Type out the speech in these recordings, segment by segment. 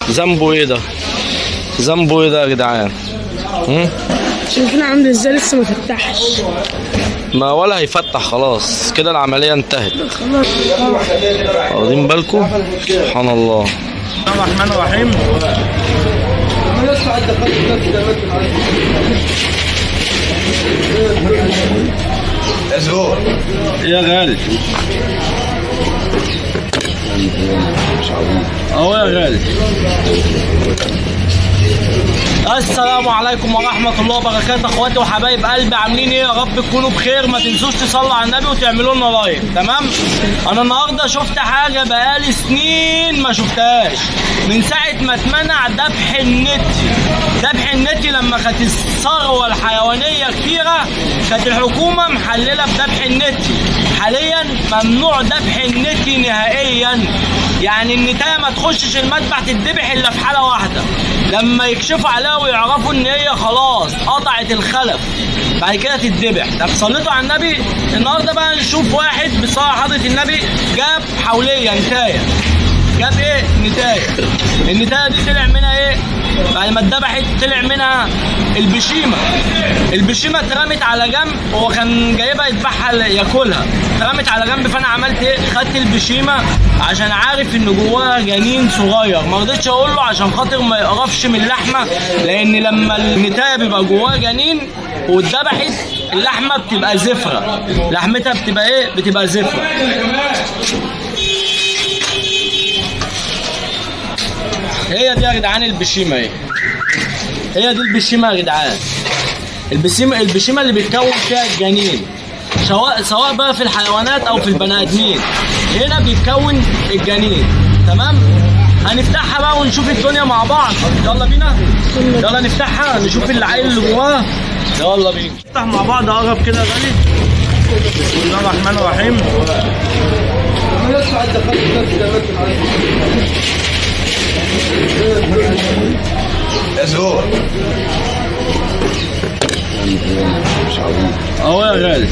ذنبه ايه ده ذنبه ايه ده يا جدعان هم؟ شايفين عامل ازاي لسه ما فتحش ما ولا هيفتح خلاص كده العمليه انتهت خلاص اه واخدين بالكم سبحان الله الرحمن الرحيم يا غالي اهو يا غالي السلام عليكم ورحمة الله وبركاته اخواتي وحبايب قلبي عاملين ايه يا رب تكونوا بخير ما تنسوش تصلوا على النبي وتعملوا لنا لايك تمام انا النهارده شفت حاجة بقالي سنين ما شفتهاش من ساعة ما اتمنع ذبح النتي ذبح النتي لما كانت الثروة الحيوانية كتيرة كانت الحكومة محللة بذبح النتي حاليا ممنوع ذبح النتي نهائيا يعني النتاية ما تخشش المذبح تتذبح الا في حالة واحدة لما يكشفوا عليها ويعرفوا ان هي خلاص قطعت الخلف بعد كده تتذبح طب صليتوا على النبي النهارده بقى نشوف واحد بصراحه حضره النبي جاب حوليه نتايه جاب ايه نتايه النتايه دي طلع منها ايه بعد ما اتذبحت طلع منها البشيمه البشيمه اترمت على جنب هو كان جايبها يذبحها ياكلها اترمت على جنب فانا عملت ايه خدت البشيمه عشان عارف ان جواها جنين صغير ما رضيتش اقول له عشان خاطر ما يقرفش من اللحمه لان لما النتايه بيبقى جواها جنين واتذبحت اللحمه بتبقى زفره لحمتها بتبقى ايه بتبقى زفره هي دي يا جدعان البشيمه اهي هي دي البشيمه يا جدعان البشيمه البشيمه اللي بيتكون فيها الجنين سواء سواء بقى في الحيوانات او في البني ادمين هنا بيتكون الجنين تمام هنفتحها بقى ونشوف الدنيا مع بعض يلا بينا يلا نفتحها نشوف العيل اللي جواها يلا بينا نفتح مع بعض اقرب كده يا غالي بسم الله الرحمن الرحيم اهو يا غالي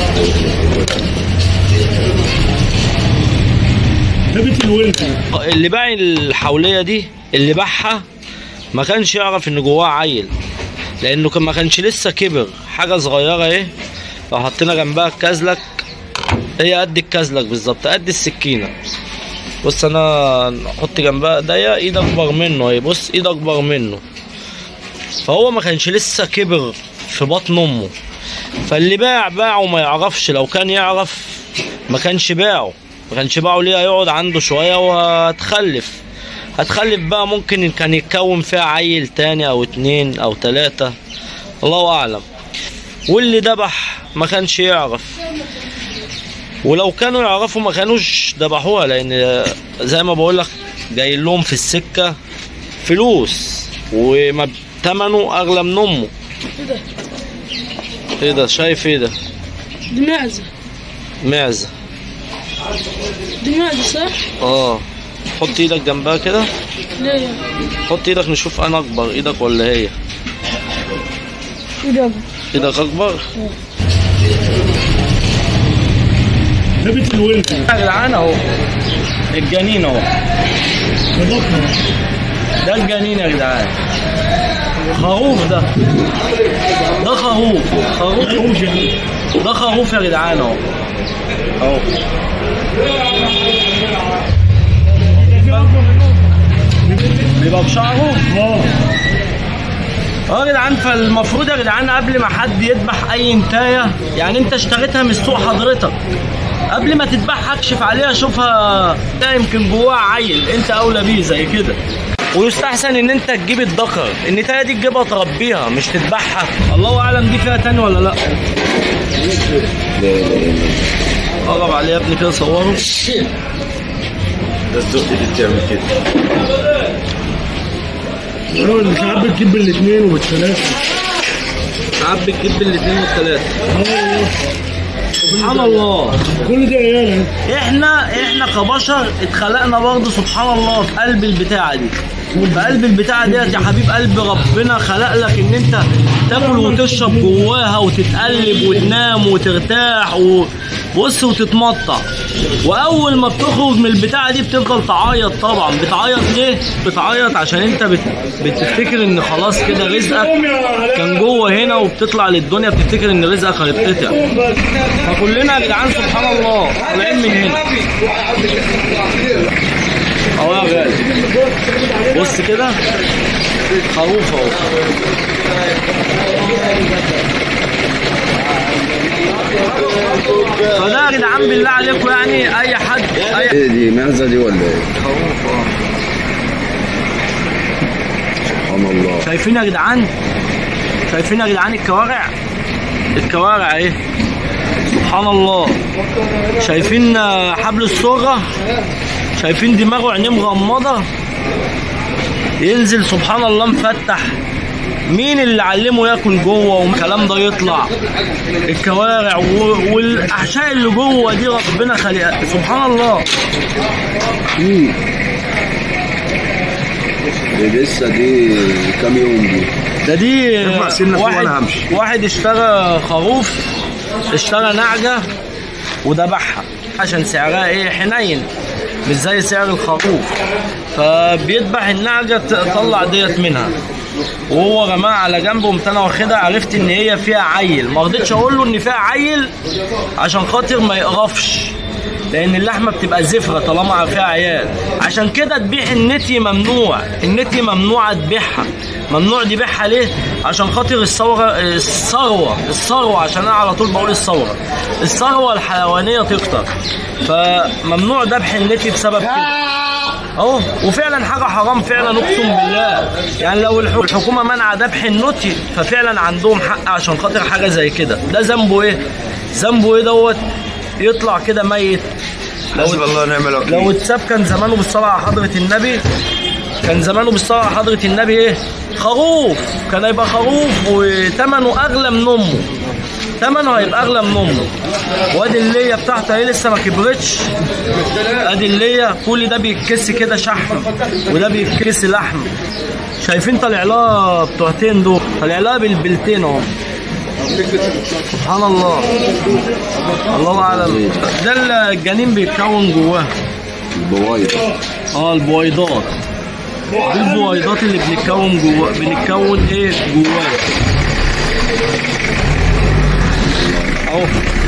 ثابت الولد اللي باعي الحوليه دي اللي باعها ما كانش يعرف ان جواها عيل لانه كان ما كانش لسه كبر حاجه صغيره اهي لو حطينا جنبها الكازلك هي قد الكازلك بالظبط قد السكينه بص انا نحط جنبها ده ايد اكبر منه اهي بص ايد اكبر منه فهو ما كانش لسه كبر في بطن امه فاللي باع باعه وما يعرفش لو كان يعرف ما كانش باعه ما كانش باعه ليه هيقعد عنده شويه وهتخلف هتخلف بقى ممكن كان يتكون فيها عيل تاني او اتنين او تلاتة الله اعلم واللي ذبح ما كانش يعرف ولو كانوا يعرفوا ما كانوش ذبحوها لان زي ما بقول لك جاي لهم في السكه فلوس وما ثمنه اغلى من امه ايه ده ايه ده شايف ايه ده دي معزه معزه دي معزه صح اه حط ايدك جنبها كده ليه يعني حط ايدك نشوف انا اكبر ايدك ولا هي ايه ده ايدك اكبر ثابت الولد يا جدعان اهو الجنين اهو ضخم ده الجنين يا جدعان خروف ده ده خروف خروف اوجه ده خروف يا جدعان اهو اهو بيبقى بشعره اه اه يا جدعان فالمفروض يا جدعان قبل ما حد يذبح اي انتايه يعني انت اشتريتها من السوق حضرتك قبل ما تذبحها اكشف عليها شوفها ده يمكن جواها عيل انت اولى بيه زي كده ويستحسن ان انت تجيب الذكر النتايه دي تجيبها تربيها مش تذبحها الله اعلم دي فيها تاني ولا لا قرب عليه يا ابني كده صوره ده الزق دي بتعمل كده اه اللي ساعات بتجيب بالاثنين وبالثلاثه ساعات بتجيب الاثنين والثلاثه اه سبحان الله كل ده عيال احنا احنا كبشر اتخلقنا برضه سبحان الله في قلب البتاعه دي في قلب البتاعه ديت يا حبيب قلب ربنا خلق لك ان انت تاكل وتشرب جواها وتتقلب وتنام وترتاح و... بص وتتمطع واول ما بتخرج من البتاعه دي بتفضل تعيط طبعا بتعيط ليه بتعيط عشان انت بت... بتفتكر ان خلاص كده رزقك كان جوه هنا وبتطلع للدنيا بتفتكر ان رزقك هيتقطع فكلنا يا جدعان سبحان الله طالعين من هنا اهو يا غالي بص كده خروف اهو فده يا جدعان بالله عليكم يعني اي حد اي ايه دي معزه دي ولا ايه؟ سبحان الله شايفين يا جدعان شايفين يا جدعان الكوارع الكوارع ايه سبحان الله شايفين آه، حبل الصوغة شايفين دماغه وعينيه مغمضة ينزل سبحان الله مفتح مين اللي علمه ياكل جوه والكلام ده يطلع الكوارع و- والاحشاء اللي جوه دي ربنا خلقها سبحان الله دي لسه دي كام يوم دي؟ ده دي ارفع سنة فوق واحد وأنا همشي. واحد اشترى خروف اشترى نعجة وذبحها عشان سعرها ايه حنين مش زي سعر الخروف فبيذبح النعجة تطلع ديت منها وهو رماها على جنب قمت انا واخدها عرفت ان هي فيها عيل ما رضيتش اقول له ان فيها عيل عشان خاطر ما يقرفش لان اللحمه بتبقى زفره طالما فيها عيال عشان كده تبيع النتي ممنوع النتي ممنوع تبيعها ممنوع تبيعها ليه عشان خاطر الثوره الثروه الثروه عشان انا على طول بقول الثوره الثروه الحيوانيه تكتر فممنوع ذبح النتي بسبب كده اهو وفعلا حاجه حرام فعلا اقسم بالله يعني لو الح- الحكومه منع ذبح النوتي ففعلا عندهم حق عشان خاطر حاجه زي كده ده ذنبه ايه ذنبه ايه دوت يطلع كده ميت لو حسب الله ونعم الوكيل لو اتساب كان زمانه بالصلاة على حضرة النبي كان زمانه بالصلاة على حضرة النبي ايه؟ خروف كان هيبقى خروف وثمنه أغلى من أمه ثمنه هيبقى أغلى من أمه وادي اللية بتاعته اهي لسه ما كبرتش ادي اللية كل ده بيتكس كده شحم وده بيتكس لحم شايفين طالع لها بتوعتين دول طالع لها بالبلتين اهو سبحان الله الله اعلم ده الجنين بيتكون جواه البوايض اه البويضات دي البويضات اللي بنتكون جواه بنتكون ايه جواه اهو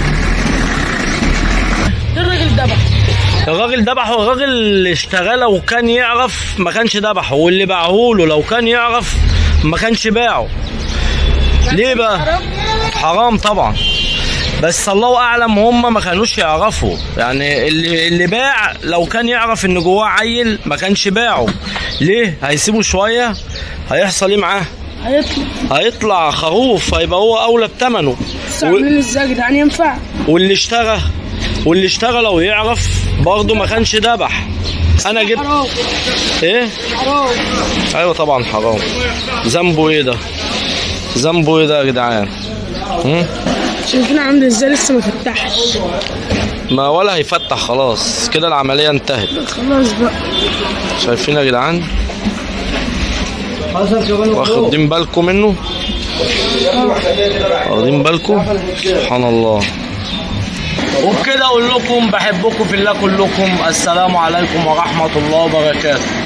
ده الراجل ذبح الراجل ذبحه الراجل اللي اشتغل لو كان يعرف ما كانش ذبحه واللي باعهوله لو كان يعرف ما كانش باعه ليه بقى حرام طبعا بس الله اعلم هم ما كانوش يعرفوا يعني اللي اللي باع لو كان يعرف ان جواه عيل ما كانش باعه ليه هيسيبه شويه هيحصل ايه معاه هيطلع هيطلع خروف هيبقى هو اولى بثمنه بس عاملين ازاي يا جدعان ينفع واللي اشترى واللي اشترى لو يعرف برضه ما كانش ذبح انا جبت حرام ايه حرام ايوه طبعا حرام ذنبه ايه ده ذنبه ايه ده يا جدعان هم؟ شايفين عامل ازاي لسه ما فتحش ما ولا هيفتح خلاص كده العمليه انتهت خلاص بقى شايفين يا جدعان واخدين بالكم منه واخدين بالكم سبحان الله وبكده اقول لكم بحبكم في الله كلكم السلام عليكم ورحمه الله وبركاته